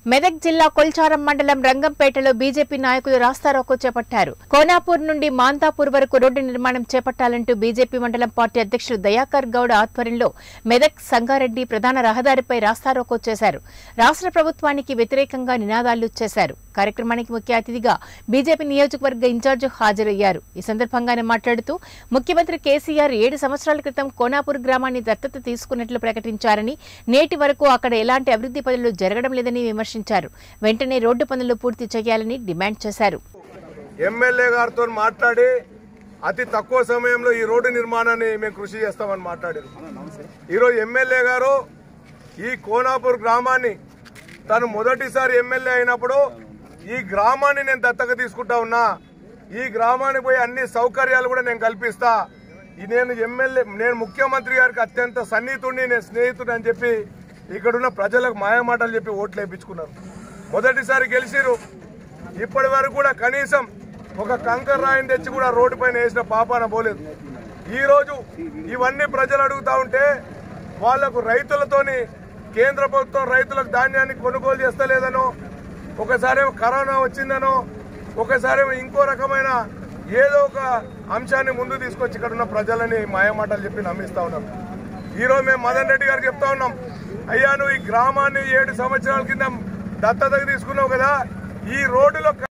మెదక్ జిల్లా కొల్చారం మండలం రంగంపేటలో బీజేపీ నాయకులు రాస్తారోకో చేపట్టారు కోనాపూర్ నుండి మాంతాపూర్ వరకు రోడ్డు నిర్మాణం చేపట్టాలంటూ బీజేపీ మండలం పార్టీ అధ్యక్షుడు దయాకర్ గౌడ్ ఆధ్వర్యంలో మెదక్ సంగారెడ్డి ప్రధాన రహదారిపై రాస్తారోకో చేశారు రాష్ట్ర ప్రభుత్వానికి వ్యతిరేకంగా నినాదాలు చేశారు కార్యక్రమానికి ముఖ్య అతిథిగా బీజేపీ నియోజకవర్గ ఇన్ఛార్జ్ హాజరయ్యారు ఈ సందర్భంగా ఆయన మాట్లాడుతూ ముఖ్యమంత్రి కేసీఆర్ ఏడు సంవత్సరాల క్రితం కోనాపూర్ గ్రామాన్ని దత్తత తీసుకున్నట్లు ప్రకటించారని నేటి వరకు అక్కడ ఎలాంటి అభివృద్ధి పనులు జరగడం లేదని విమర్శించారు వెంటనే రోడ్డు పనులు పూర్తి చేయాలని డిమాండ్ చేశారు ఎమ్మెల్యే గారితో మాట్లాడి అతి తక్కువ సమయంలో ఈ రోడ్డు నిర్మాణాన్ని మేము కృషి చేస్తామని మాట్లాడారు ఈరోజు ఎమ్మెల్యే గారు ఈ కోనాపూర్ గ్రామాన్ని తను మొదటిసారి ఎమ్మెల్యే అయినప్పుడు ఈ గ్రామాన్ని నేను దత్తక తీసుకుంటా ఉన్నా ఈ గ్రామానికి పోయి అన్ని సౌకర్యాలు కూడా నేను కల్పిస్తా ఈ నేను ఎమ్మెల్యే నేను ముఖ్యమంత్రి గారికి అత్యంత సన్నిహితుడిని నేను స్నేహితుడు అని చెప్పి ఇక్కడున్న ప్రజలకు మాయమాటలు చెప్పి ఓట్లు వేయించుకున్నారు మొదటిసారి గెలిచిరు ఇప్పటి వరకు కూడా కనీసం ఒక కంకర్ రాయిని తెచ్చి కూడా రోడ్డు పైన వేసిన పాపాన పోలేదు ఈ రోజు ఇవన్నీ ప్రజలు అడుగుతా ఉంటే వాళ్లకు రైతులతోని కేంద్ర ప్రభుత్వం రైతులకు ధాన్యాన్ని కొనుగోలు చేస్తలేదనో ఒకసారేమో కరోనా వచ్చిందనో ఒకసారేమో ఇంకో రకమైన ఏదో ఒక అంశాన్ని ముందు తీసుకొచ్చి ఇక్కడ ఉన్న ప్రజలని మాయమాటలు చెప్పి నమ్మిస్తా ఉన్నారు ఈరోజు మేము మదన్ రెడ్డి గారికి చెప్తా ఉన్నాం అయ్యా నువ్వు ఈ గ్రామాన్ని ఏడు సంవత్సరాల కింద దత్తతకు తీసుకున్నావు కదా ఈ రోడ్డులో